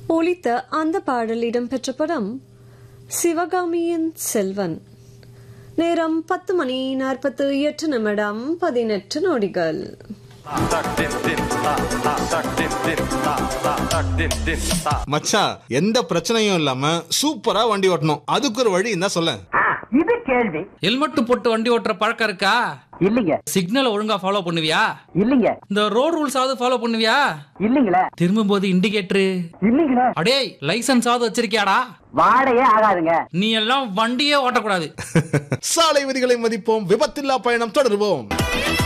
ஒலித்த அந்த பாடல் இடம்பெற்ற படம் சிவகாமியின் செல்வன் நேரம் பத்து மணி நாற்பத்து எட்டு நிமிடம் பதினெட்டு நொடிகள் tak din din ta ta tak din din ta ta tak din din ta மச்சான் எந்த பிரச்சனையும் இல்லாம சூப்பரா வண்டி ஓட்டணும் அதுக்கு ஒரு வழி என்ன சொல்ல ஆ, இது கேள்வி ஹெல்மெட் போட்டு வண்டி ஓட்டுற பழக்கம் இருக்கா இல்லைங்க சிக்னலை ஒழுங்கா ஃபாலோ பண்ணுவியா இல்லைங்க இந்த ரோட் ரூல்ஸாவது ஃபாலோ பண்ணுவியா இல்லைங்களே திரும்பும் போது இண்டிகேட்டரு இல்லைங்களே அடேய் லைசன்ஸாவது வச்சிருக்கியாடா வாடையே ஆகாதுங்க நீ எல்லாம் வண்டியே ஓட்டக்கூடாது சாலை விதிகளை மதிப்போம் விபத்தில்லா பயணம் தொடருவோம்